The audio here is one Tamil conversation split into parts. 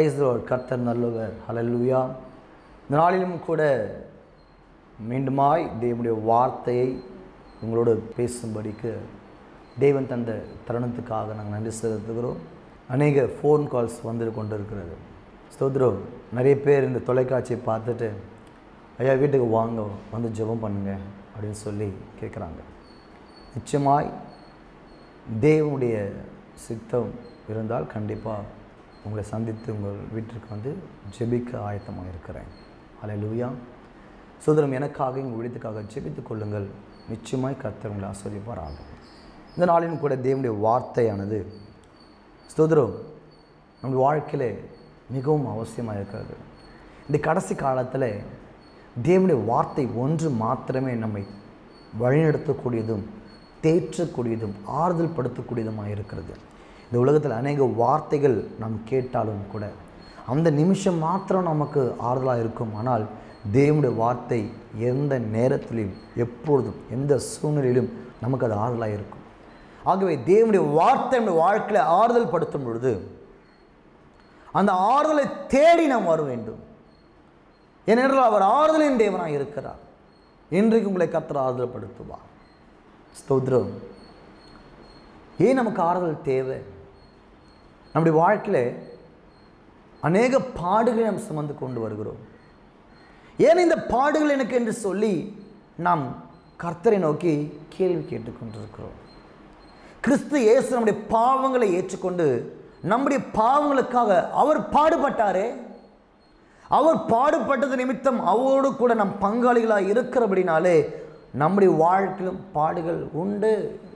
பிரைஸ் கர்த்தர் நல்லவர் ஹalleluya இந்த நாளிலும் கூட மீண்டுமாய் தேவனுடைய வார்த்தையை உங்களோடு பேசும்படிக்கு தேவன் தந்த தருணத்துக்காக நாங்கள் நன்றி செலுத்துகிறோம் அநேக ஃபோன் கால்ஸ் வந்து கொண்டு இருக்கிறது ஸ்தோத்ரம் நிறைய பேர் இந்த தொலைக்காட்சியை பார்த்துட்டு ஐயா வீட்டுக்கு வாங்க வந்து ஜெபம் பண்ணுங்க அப்படின்னு சொல்லி கேட்குறாங்க நிச்சயமாய் தேவனுடைய சித்தம் இருந்தால் கண்டிப்பாக உங்களை சந்தித்து உங்கள் வீட்டிற்கு வந்து ஜெபிக்க ஆயத்தமாக இருக்கிறேன் அல்லேலூயா சோதரம் எனக்காக எங்கள் விடத்துக்காக ஜெபித்துக் கொள்ளுங்கள் நிச்சயமாய் கர்த்தர் உங்களை ஆஸ்வதிப்பாராக இந்த நாளிலும் கூட தேவனுடைய வார்த்தையானது ஸ்தோத்திரம் நம்ம வாழ்க்கையில் மிகவும் அவசியமாக இருக்கிறது இந்த கடைசி காலத்தில் தேவனுடைய வார்த்தை ஒன்று மாத்திரமே நம்மை வழிநடத்தக்கூடியதும் தேற்றக்கூடியதும் ஆறுதல் படுத்தக்கூடியதுமாக இருக்கிறது இந்த உலகத்தில் அநேக வார்த்தைகள் நாம் கேட்டாலும் கூட அந்த நிமிஷம் மாத்திரம் நமக்கு ஆறுதலாக இருக்கும் ஆனால் தேவனுடைய வார்த்தை எந்த நேரத்திலும் எப்பொழுதும் எந்த சூழ்நிலையிலும் நமக்கு அது ஆறுதலாக இருக்கும் ஆகவே தேவனுடைய வார்த்தை நம்முடைய வாழ்க்கையில் ஆறுதல் படுத்தும் பொழுது அந்த ஆறுதலை தேடி நாம் வர வேண்டும் ஏனென்றால் அவர் ஆறுதலின் தேவனாக இருக்கிறார் இன்றைக்கு உங்களை கத்தர் ஆறுதல் படுத்துவார் ஸ்தோத்ரம் ஏன் நமக்கு ஆறுதல் தேவை நம்முடைய வாழ்க்கையில் அநேக பாடுகளை நாம் சுமந்து கொண்டு வருகிறோம் ஏன் இந்த பாடுகள் எனக்கு என்று சொல்லி நாம் கர்த்தரை நோக்கி கேள்வி கேட்டுக்கொண்டிருக்கிறோம் கிறிஸ்து இயேசு நம்முடைய பாவங்களை ஏற்றுக்கொண்டு நம்முடைய பாவங்களுக்காக அவர் பாடுபட்டாரே அவர் பாடுபட்டது நிமித்தம் அவரோடு கூட நம் பங்காளிகளாக இருக்கிறபடினாலே நம்முடைய வாழ்க்கையிலும் பாடுகள் உண்டு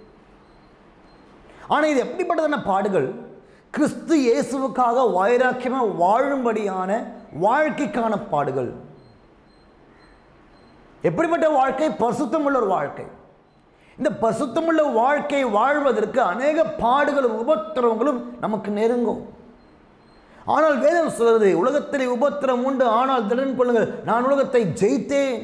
ஆனால் இது எப்படிப்பட்டதான பாடுகள் கிறிஸ்து இயேசுவுக்காக வைராக்கியமாக வாழும்படியான வாழ்க்கைக்கான பாடுகள் எப்படிப்பட்ட வாழ்க்கை பசுத்தமுள்ள ஒரு வாழ்க்கை இந்த பசுத்தமுள்ள வாழ்க்கை வாழ்வதற்கு அநேக பாடுகளும் உபத்திரவங்களும் நமக்கு நெருங்கும் ஆனால் வேதம் சொல்கிறது உலகத்திலே உபத்திரம் உண்டு ஆனால் திடன் கொள்ளுங்கள் நான் உலகத்தை ஜெயித்தேன்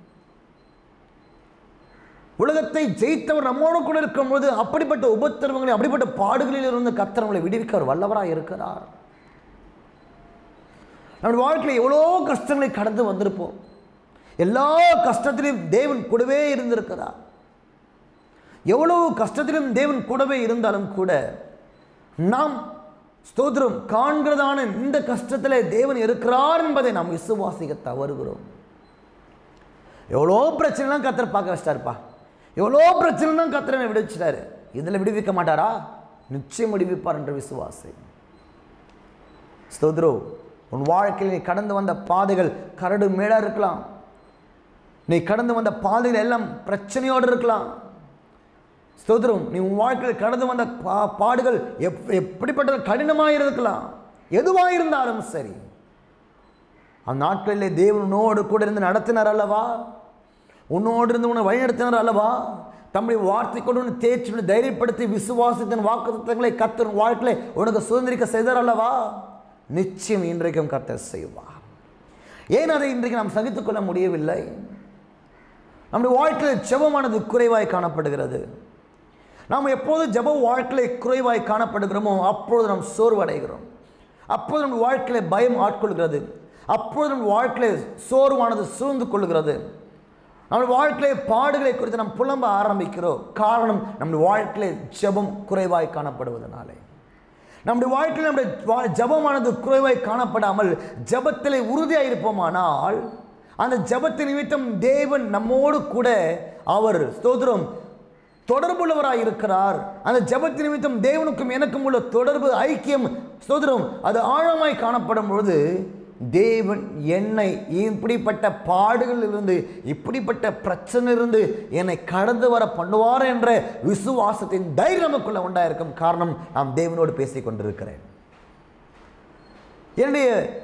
உலகத்தை ஜெயித்தவர் நம்மோடு கூட இருக்கும்போது அப்படிப்பட்ட உபத்திரவங்களை அப்படிப்பட்ட பாடுகளில் இருந்து கத்திரவங்களை விடுவிக்க அவர் வல்லவராக இருக்கிறார் நம்முடைய வாழ்க்கையில் எவ்வளோ கஷ்டங்களை கடந்து வந்திருப்போம் எல்லா கஷ்டத்திலும் தேவன் கூடவே இருந்திருக்கிறார் எவ்வளவு கஷ்டத்திலும் தேவன் கூடவே இருந்தாலும் கூட நாம் ஸ்தோத்திரம் காண்கிறதான இந்த கஷ்டத்தில் தேவன் இருக்கிறார் என்பதை நாம் விசுவாசிக்க தவறுகிறோம் எவ்வளோ பிரச்சனைலாம் கத்தர் பார்க்க வச்சிட்டாருப்பா எவ்வளோ பிரச்சனைலாம் கத்திரனை விடுவிச்சிட்டாரு இதில் விடுவிக்க மாட்டாரா நிச்சயம் விடுவிப்பார் என்ற விசுவாசி ஸ்தோத்ரோ உன் வாழ்க்கையில் நீ கடந்து வந்த பாதைகள் கரடு மேடாக இருக்கலாம் நீ கடந்து வந்த பாதைகள் எல்லாம் பிரச்சனையோடு இருக்கலாம் ஸ்தோத்திரம் நீ உன் வாழ்க்கையில் கடந்து வந்த பா பாடுகள் எப் எப்படிப்பட்ட கடினமாக இருக்கலாம் எதுவாக இருந்தாலும் சரி அந்த நாட்களிலே தேவன் உன்னோடு கூட இருந்து நடத்தினார் அல்லவா உன்னோடு இருந்து உன்னை வழிநடத்தினார் அல்லவா தம்முடைய வார்த்தை கொண்டு உன்னை தேய்ச்சி உன்னை தைரியப்படுத்தி விசுவாசத்தின் வாக்குத்தங்களை கத்தர் வாழ்க்கையில உனக்கு சுதந்திரிக்க செய்தார் அல்லவா நிச்சயம் இன்றைக்கும் கத்தர் செய்வார் ஏன் அதை இன்றைக்கு நாம் சகித்துக் கொள்ள முடியவில்லை நம்முடைய வாழ்க்கையில் ஜெபமானது குறைவாய் காணப்படுகிறது நாம் எப்போது ஜெப வாழ்க்கையில் குறைவாய் காணப்படுகிறோமோ அப்பொழுது நாம் சோர்வடைகிறோம் அப்போது நம் வாழ்க்கையில் பயம் ஆட்கொள்கிறது அப்பொழுது நம் வாழ்க்கையில் சோர்வானது சூழ்ந்து கொள்கிறது நம்முடைய வாழ்க்கையிலே பாடுகளை குறித்து நாம் புலம்ப ஆரம்பிக்கிறோம் காரணம் நம்முடைய வாழ்க்கையிலே ஜெபம் குறைவாய் காணப்படுவதனாலே நம்முடைய வாழ்க்கையில் நம்முடைய வா- ஜெபமானது குறைவாய் காணப்படாமல் ஜெபத்திலே உறுதியாக இருப்போமானால் அந்த ஜெபத்தின் நிமித்தம் தேவன் நம்மோடு கூட அவர் ஸ்தோத்திரம் தொடர்புள்ளவராய் இருக்கிறார் அந்த ஜெபத்தின் நிமித்தம் தேவனுக்கும் எனக்கும் உள்ள தொடர்பு ஐக்கியம் ஸ்தோத்திரம் அது ஆழமாய் காணப்படும் பொழுது தேவன் என்னை இப்படிப்பட்ட பாடுகளிலிருந்து இப்படிப்பட்ட பிரச்சனையிலிருந்து என்னை கடந்து வர பண்ணுவார் என்ற விசுவாசத்தின் தைரியம் நமக்குள்ள உண்டாயிருக்கும் காரணம் நாம் தேவனோடு பேசிக் கொண்டிருக்கிறேன் என்னுடைய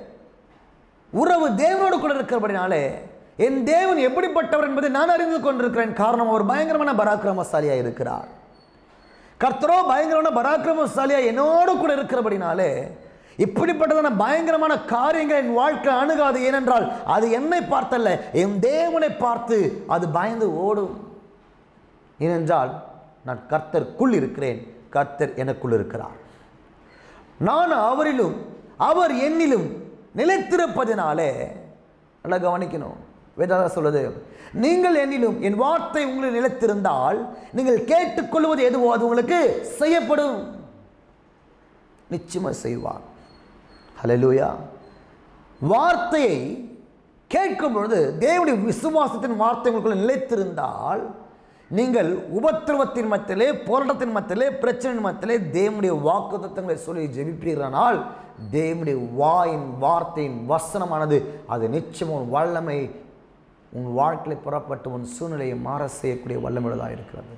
உறவு தேவனோடு கூட இருக்கிறபடினாலே என் தேவன் எப்படிப்பட்டவர் என்பதை நான் அறிந்து கொண்டிருக்கிறேன் காரணம் அவர் பயங்கரமான பராக்கிரமசாலியாக இருக்கிறார் கர்த்தரோ பயங்கரமான பராக்கிரமசாலியா என்னோடு கூட இருக்கிறபடினாலே இப்படிப்பட்டதான பயங்கரமான காரியங்கள் என் வாழ்க்கை அணுகாது ஏனென்றால் அது என்னை பார்த்தல்ல என் தேவனை பார்த்து அது பயந்து ஓடும் ஏனென்றால் நான் கர்த்தருக்குள் இருக்கிறேன் கர்த்தர் எனக்குள் இருக்கிறார் நான் அவரிலும் அவர் என்னிலும் நிலைத்திருப்பதினாலே நல்லா கவனிக்கணும் வேதாதா சொல்லுது நீங்கள் என்னிலும் என் வார்த்தை உங்களில் நிலைத்திருந்தால் நீங்கள் கேட்டுக்கொள்வது எதுவோ அது உங்களுக்கு செய்யப்படும் நிச்சயமா செய்வார் ஹalleluya வார்த்தையை கேட்கும் பொழுது தேவனுடைய விசுவாசத்தின் வார்த்தை உங்களுக்குள்ள நிலைத்திருந்தால் நீங்கள் உபத்திரவத்தின் மத்தியிலே போராட்டத்தின் மத்தியிலே பிரச்சனையின் மத்தியிலே தேவனுடைய வாக்குத்தத்தங்களை சொல்லி ஜெபிப்பீர்களானால் தேவனுடைய வாயின் வார்த்தையின் வசனமானது அது நிச்சயம் உன் வல்லமை உன் வாழ்க்கையில் புறப்பட்டு உன் சூழ்நிலையை மாற செய்யக்கூடிய வல்லமுள்ளதாக இருக்கிறது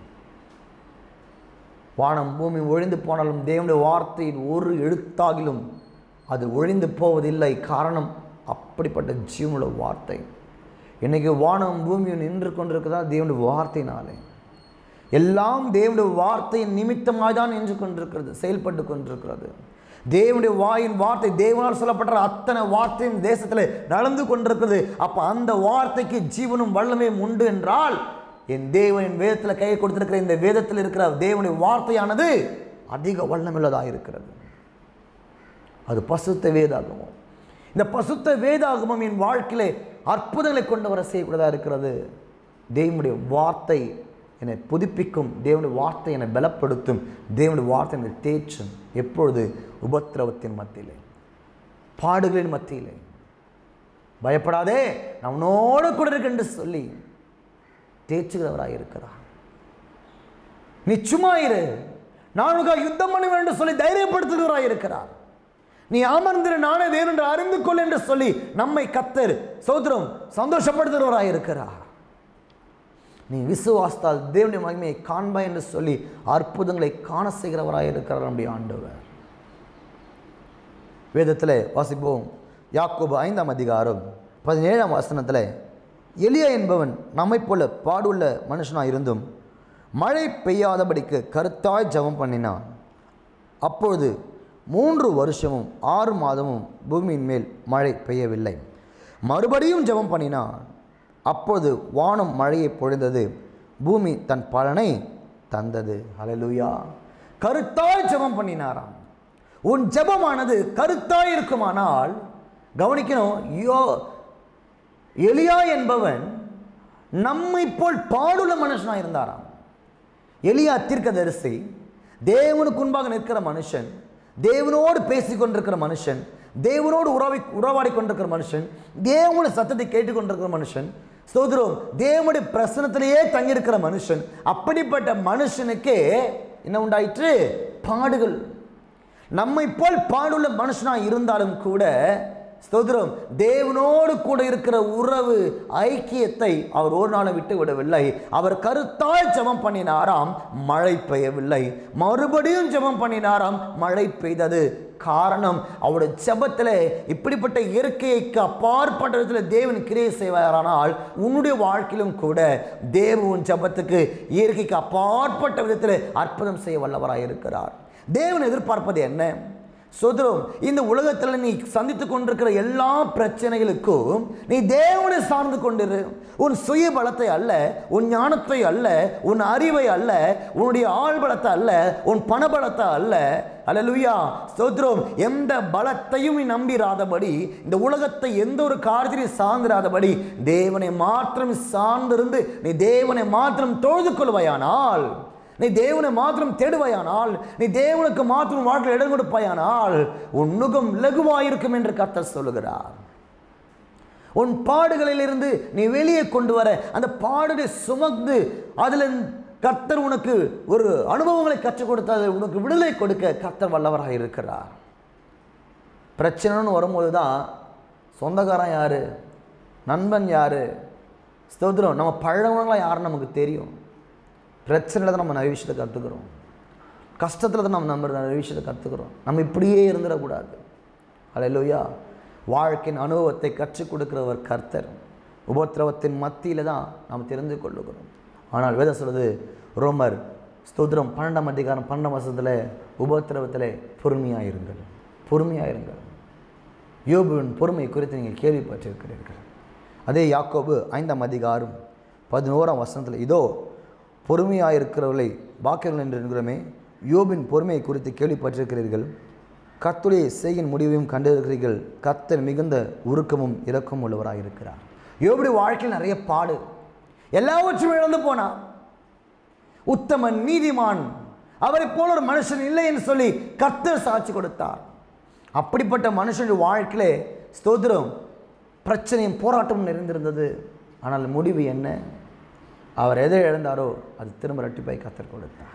வானம் பூமி ஒழிந்து போனாலும் தேவனுடைய வார்த்தையின் ஒரு எழுத்தாகிலும் அது ஒழிந்து போவதில்லை காரணம் அப்படிப்பட்ட ஜீவனுள்ள வார்த்தை இன்னைக்கு வானம் பூமியும் நின்று கொண்டிருக்கிறதா தேவனுடைய வார்த்தையினாலே எல்லாம் தேவனுடைய வார்த்தையின் நிமித்தமாக தான் நின்று கொண்டிருக்கிறது செயல்பட்டு கொண்டிருக்கிறது தேவனுடைய வாயின் வார்த்தை தேவனால் சொல்லப்பட்ட அத்தனை வார்த்தையும் தேசத்தில் நடந்து கொண்டிருக்கிறது அப்போ அந்த வார்த்தைக்கு ஜீவனும் வல்லமையும் உண்டு என்றால் என் தேவன் என் வேதத்தில் கை கொடுத்திருக்கிற இந்த வேதத்தில் இருக்கிற தேவனுடைய வார்த்தையானது அதிக வல்லமுள்ளதாக இருக்கிறது அது பசுத்த வேதாகமம் இந்த பசுத்த வேதாகமம் என் வாழ்க்கையிலே அற்புதங்களை கொண்டு வர செய்யக்கூடியதாக இருக்கிறது தேவனுடைய வார்த்தை என்னை புதுப்பிக்கும் தேவனுடைய வார்த்தை என்னை பலப்படுத்தும் தேவனுடைய வார்த்தை என்னை தேற்றும் எப்பொழுது உபத்திரவத்தின் மத்தியிலே பாடுகளின் மத்தியிலே பயப்படாதே நான் உன்னோடு கூட இருக்கேன் என்று சொல்லி தேற்றுகிறவராக இருக்கிறார் நீ சும்மா இரு நான் உனக்காக யுத்தம் பண்ணுவேன் என்று சொல்லி தைரியப்படுத்துகிறவராக இருக்கிறார் நீ அமர்ந்திரு நானே தேவன் என்று அறிந்து கொள் என்று சொல்லி நம்மை கத்தர் சோதரம் சந்தோஷப்படுத்துகிறவராக இருக்கிறார் நீ விசுவாசத்தால் தேவனுடைய மகிமையை காண்பாய் என்று சொல்லி அற்புதங்களை காண செய்கிறவராக இருக்கிறார் நம்முடைய ஆண்டவர் வேதத்தில் வாசிப்போம் யாக்கோபு ஐந்தாம் அதிகாரம் பதினேழாம் வசனத்தில் எலியா என்பவன் நம்மைப் போல பாடுள்ள மனுஷனாக இருந்தும் மழை பெய்யாதபடிக்கு கருத்தாய் ஜெபம் பண்ணினான் அப்பொழுது மூன்று வருஷமும் ஆறு மாதமும் பூமியின் மேல் மழை பெய்யவில்லை மறுபடியும் ஜெபம் பண்ணினான் அப்பொழுது வானம் மழையை பொழிந்தது பூமி தன் பலனை தந்தது ஹalleluya கருத்தாய் ஜெபம் பண்ணினாராம் உன் ஜெபமானது கருத்தாய் இருக்குமானால் கவனிக்கணும் யோ எலியா என்பவன் நம்மை போல் பாடுள்ள மனுஷனாக இருந்தாராம் எலியா தீர்க்கதரிசி தேவனுக்கு முன்பாக நிற்கிற மனுஷன் தேவனோடு பேசிக் கொண்டிருக்கிற மனுஷன் தேவனோடு உறவை உறவாடி கொண்டிருக்கிற மனுஷன் தேவனுடைய சத்தத்தை கேட்டுக்கொண்டிருக்கிற மனுஷன் சோதரம் தேவனுடைய பிரசனத்திலேயே தங்கியிருக்கிற மனுஷன் அப்படிப்பட்ட மனுஷனுக்கே என்ன உண்டாயிற்று பாடுகள் நம்மை போல் பாடுள்ள மனுஷனாக இருந்தாலும் கூட ஸ்தோத்திரம் தேவனோடு கூட இருக்கிற உறவு ஐக்கியத்தை அவர் ஒரு நாளும் விட்டு விடவில்லை அவர் கருத்தாய் ஜெபம் பண்ணினாராம் மழை பெய்யவில்லை மறுபடியும் ஜெபம் பண்ணினாராம் மழை பெய்தது காரணம் அவருடைய ஜெபத்தில் இப்படிப்பட்ட இயற்கைக்கு அப்பாற்பட்ட விதத்தில் தேவன் கிரியை செய்வாரானால் உன்னுடைய வாழ்க்கையிலும் கூட தேவன் ஜெபத்துக்கு இயற்கைக்கு அப்பாற்பட்ட விதத்தில் அற்புதம் செய்ய வல்லவராக இருக்கிறார் தேவன் எதிர்பார்ப்பது என்ன சுதரம் இந்த உலகத்தில் நீ சந்தித்து கொண்டிருக்கிற எல்லா பிரச்சனைகளுக்கும் நீ தேவனை சார்ந்து கொண்டிரு உன் சுய பலத்தை அல்ல உன் ஞானத்தை அல்ல உன் அறிவை அல்ல உன்னுடைய ஆள் பலத்தை அல்ல உன் பணபலத்தை அல்ல அல்லலுயா ஸ்தோத்ரம் எந்த பலத்தையும் நீ நம்பிராதபடி இந்த உலகத்தை எந்த ஒரு காரியத்தையும் சார்ந்திராதபடி தேவனை மாத்திரம் சார்ந்திருந்து நீ தேவனை மாத்திரம் தொழுது கொள்வாயானால் நீ தேவனை மாத்திரம் தேடுவாயானால் நீ தேவனுக்கு மாத்திரம் வாழ்க்கையில் இடம் கொடுப்பாயானால் உன் நுகம் லகுவாயிருக்கும் என்று கர்த்தர் சொல்லுகிறார் உன் பாடுகளிலிருந்து நீ வெளியே கொண்டு வர அந்த பாடுகளை சுமந்து அதில் கர்த்தர் உனக்கு ஒரு அனுபவங்களை கற்றுக் கொடுத்து அதை உனக்கு விடுதலை கொடுக்க கர்த்தர் வல்லவராக இருக்கிறார் பிரச்சனைன்னு வரும்போது தான் சொந்தக்காரன் யார் நண்பன் யார் ஸ்தோத்திரம் நம்ம பழகுனவங்களாம் யாருன்னு நமக்கு தெரியும் பிரச்சனையில் தான் நம்ம நிறைய விஷயத்தை கற்றுக்குறோம் கஷ்டத்தில் தான் நம்ம நம்ம நிறைய விஷயத்தை கற்றுக்குறோம் நம்ம இப்படியே இருந்துடக்கூடாது அல்லையா வாழ்க்கையின் அனுபவத்தை கற்றுக் கொடுக்கிறவர் கர்த்தர் உபத்திரவத்தின் மத்தியில் தான் நாம் தெரிந்து கொள்ளுகிறோம் ஆனால் வேதம் சொல்லுது ரோமர் ஸ்தோத்திரம் பன்னெண்டாம் அதிகாரம் பன்னெண்டாம் வருஷத்தில் உபத்திரவத்தில் பொறுமையாக இருங்கள் பொறுமையாக இருங்கள் யோபுவின் பொறுமை குறித்து நீங்கள் கேள்விப்பட்டிருக்கிறீர்கள் அதே யாக்கோபு ஐந்தாம் அதிகாரம் பதினோராம் வசனத்தில் இதோ பொறுமையாக இருக்கிறவர்களை பாக்கியர்கள் என்று என்கிறோமே யோபின் பொறுமையை குறித்து கேள்விப்பட்டிருக்கிறீர்கள் கத்துடைய செய்யின் முடிவையும் கண்டிருக்கிறீர்கள் கத்தர் மிகுந்த உருக்கமும் இரக்கமும் உள்ளவராக இருக்கிறார் யோபுடைய வாழ்க்கையில் நிறைய பாடு எல்லாவற்றையும் இழந்து போனான் உத்தமன் நீதிமான் அவரைப் போல ஒரு மனுஷன் இல்லை என்று சொல்லி கர்த்தர் சாட்சி கொடுத்தார் அப்படிப்பட்ட மனுஷனுடைய வாழ்க்கையிலே ஸ்தோத்திரம் பிரச்சனையும் போராட்டமும் நிறைந்திருந்தது ஆனால் முடிவு என்ன அவர் எதை இழந்தாரோ அது திரும்ப ரெட்டிப்பாய் கத்தர் கொடுத்தார்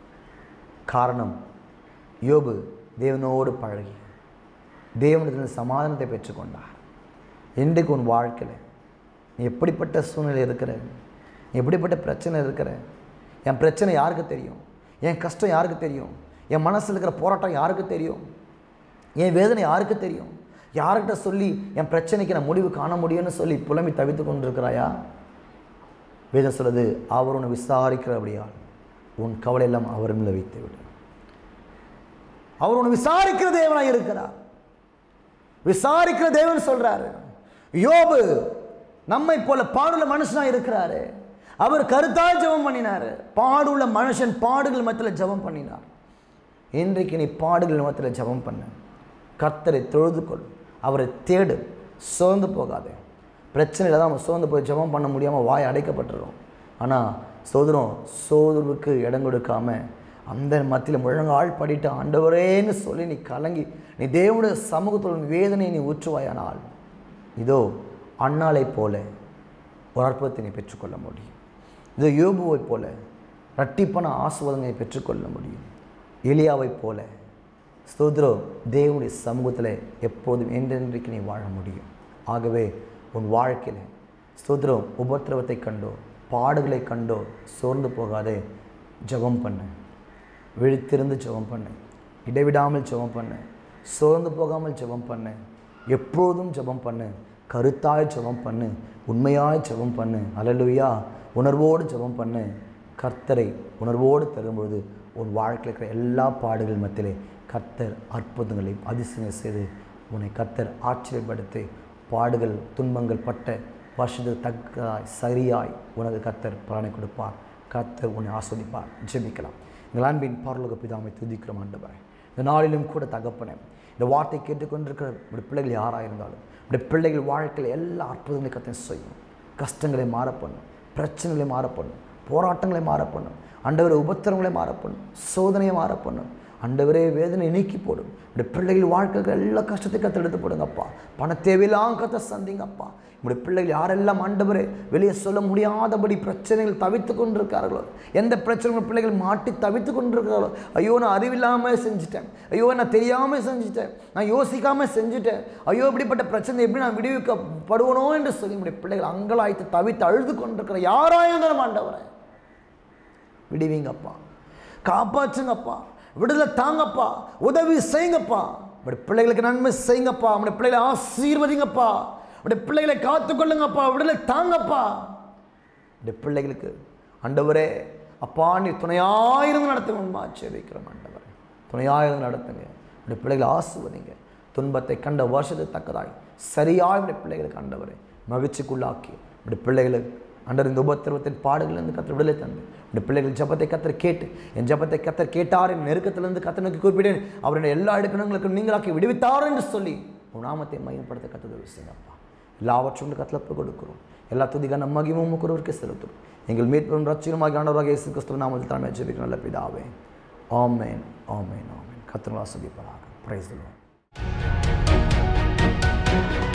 காரணம் யோபு தேவனோடு பழகி தேவனத்தில் சமாதானத்தை பெற்றுக்கொண்டார் இன்றைக்கு உன் வாழ்க்கையில் நீ எப்படிப்பட்ட சூழ்நிலை இருக்கிற நீ எப்படிப்பட்ட பிரச்சனை இருக்கிற என் பிரச்சனை யாருக்கு தெரியும் என் கஷ்டம் யாருக்கு தெரியும் என் மனசில் இருக்கிற போராட்டம் யாருக்கு தெரியும் என் வேதனை யாருக்கு தெரியும் யார்கிட்ட சொல்லி என் பிரச்சனைக்கு நான் முடிவு காண முடியும்னு சொல்லி புலம்பி தவித்து கொண்டிருக்கிறாயா வேதம் சொல்லுது அவர் உன்னை விசாரிக்கிறபடியால் உன் கவலை எல்லாம் அவர் மேல வைத்து விடு அவர் உன்னை விசாரிக்கிற தேவனாக இருக்கிறார் விசாரிக்கிற தேவன் சொல்றாரு யோபு நம்மை போல பாடுள்ள மனுஷனா இருக்கிறாரு அவர் கருத்தால் ஜெபம் பண்ணினாரு பாடுள்ள மனுஷன் பாடுகள் மத்தியில் ஜெபம் பண்ணினார் இன்றைக்கு நீ பாடுகள் மத்தியில் ஜெபம் பண்ண கர்த்தரை தொழுது கொள் அவரை தேடு சோர்ந்து போகாதே பிரச்சனையில் தான் நம்ம சோர்ந்து போய் ஜெபம் பண்ண முடியாமல் வாய் அடைக்கப்பட்டுரும் ஆனால் சோதரம் சோதருக்கு இடம் கொடுக்காம அந்த மத்தியில் முழங்கால் படிட்டு ஆண்டவரேன்னு சொல்லி நீ கலங்கி நீ தேவனுடைய சமூகத்தோட வேதனையை நீ ஊற்றுவாயானால் இதோ அண்ணாளைப் போல ஒரு அற்புதத்தை நீ பெற்றுக்கொள்ள முடியும் இதோ யோபுவைப் போல ரட்டிப்பான ஆசுவாதங்களை பெற்றுக்கொள்ள முடியும் எலியாவைப் போல ஸ்தோத்ரம் தேவனுடைய சமூகத்தில் எப்போதும் என்றென்றைக்கு நீ வாழ முடியும் ஆகவே உன் வாழ்க்கையில் ஸ்தோத்ரம் உபத்திரவத்தை கண்டோ பாடுகளை கண்டோ சோர்ந்து போகாதே ஜெபம் பண்ணு விழித்திருந்து ஜெபம் பண்ணு இடைவிடாமல் ஜெபம் பண்ணு சோர்ந்து போகாமல் ஜெபம் பண்ணு எப்போதும் ஜெபம் பண்ணு கருத்தாய் ஜெபம் பண்ணு உண்மையாய் ஜெபம் பண்ணு அலலுயா உணர்வோடு ஜெபம் பண்ணு கர்த்தரை உணர்வோடு தரும்பொழுது உன் வாழ்க்கையில் இருக்கிற எல்லா பாடுகள் மத்தியிலே கர்த்தர் அற்புதங்களை அதிசயம் செய்து உன்னை கர்த்தர் ஆச்சரியப்படுத்தி பாடுகள் துன்பங்கள் பட்ட வருஷத்துக்கு தக்கதாய் சரியாய் உனக்கு கர்த்தர் பலனை கொடுப்பார் கர்த்தர் உன்னை ஆஸ்வதிப்பார் ஜெபிக்கலாம் எங்கள் அன்பின் பரலோக பிதாமை துதிக்கிறோம் ஆண்டவரே இந்த நாளிலும் கூட தகப்பனே இந்த வார்த்தை கேட்டுக்கொண்டிருக்கிற இப்படி பிள்ளைகள் யாராக இருந்தாலும் இப்படி பிள்ளைகள் வாழ்க்கையில் எல்லா அற்புதங்களையும் கர்த்தர் செய்யும் கஷ்டங்களை மாற பண்ணும் பிரச்சனைகளை மாற பண்ணும் போராட்டங்களை மாற பண்ணும் ஆண்டவரை உபத்திரங்களை மாற பண்ணும் சோதனையை மாற பண்ணும் ஆண்டவரே வேதனை நீக்கி போடும் இப்படி பிள்ளைகள் வாழ்க்கைக்கு எல்லா கஷ்டத்தையும் கற்று எடுத்து போடுங்கப்பா பண தேவையெல்லாம் கற்று சந்திங்கப்பா இப்படி பிள்ளைகள் யாரெல்லாம் ஆண்டவரே வெளியே சொல்ல முடியாதபடி பிரச்சனைகள் தவித்து கொண்டிருக்கார்களோ எந்த பிரச்சனைகள் பிள்ளைகள் மாட்டி தவித்து கொண்டிருக்கிறார்களோ ஐயோ நான் அறிவில்லாமல் செஞ்சுட்டேன் ஐயோ நான் தெரியாமல் செஞ்சுட்டேன் நான் யோசிக்காமல் செஞ்சுட்டேன் ஐயோ இப்படிப்பட்ட பிரச்சனை எப்படி நான் விடுவிக்கப்படுவனோ என்று சொல்லி இப்படி பிள்ளைகள் அங்கலாய்த்து தவித்து அழுது கொண்டிருக்கிற யாராயிருந்தாலும் ஆண்டவரே விடுவீங்கப்பா காப்பாற்றுங்கப்பா விடுதலை தாங்கப்பா உதவி செய்யுங்கப்பா இப்படி பிள்ளைகளுக்கு நன்மை செய்யுங்கப்பா நம்முடைய பிள்ளைகளை ஆசீர்வதிங்கப்பா இப்படி பிள்ளைகளை காத்துக்கொள்ளுங்கப்பா விடுதலை தாங்கப்பா இப்படி பிள்ளைகளுக்கு ஆண்டவரே அப்பா நீ துணையாயிருந்து நடத்துங்கம்மா ஆச்சரிக்கிறோம் ஆண்டவரே துணையாயிருந்து நடத்துங்க இப்படி பிள்ளைகளை ஆசுவதிங்க துன்பத்தை கண்ட வருஷத்துக்கு தக்கதாய் சரியாக இப்படி பிள்ளைகளுக்கு ஆண்டவரே மகிழ்ச்சிக்குள்ளாக்கி இப்படி பிள்ளைகளுக்கு அண்டர் இந்த உபத்திரவத்தின் பாடுகளிலிருந்து கத்தர் விடுதலை தந்து இந்த பிள்ளைகள் ஜபத்தை கத்தர் கேட்டு என் ஜபத்தை கத்தர் கேட்டார் என் நெருக்கத்திலிருந்து கத்தர் நோக்கி குறிப்பிட்டேன் அவருடைய எல்லா எடுப்பினங்களுக்கும் நீங்களாக்கி விடுவித்தார் என்று சொல்லி உன் நாமத்தை மையப்படுத்த கத்தது விஷயங்கப்பா எல்லாவற்றும் கத்தலப்பு கொடுக்கிறோம் எல்லா துதிக நம்ம மகிமும் முக்குறவருக்கு செலுத்தும் எங்கள் மீட்பும் ரட்சியமாக ஆண்டவராக இயேசு கிறிஸ்துவ நாமத்தில் தலைமை ஜெபிக்கிற நல்ல பிதாவே ஆமேன் ஆமேன் ஆமேன் கத்தர் வாசகிப்பராக பிரைஸ்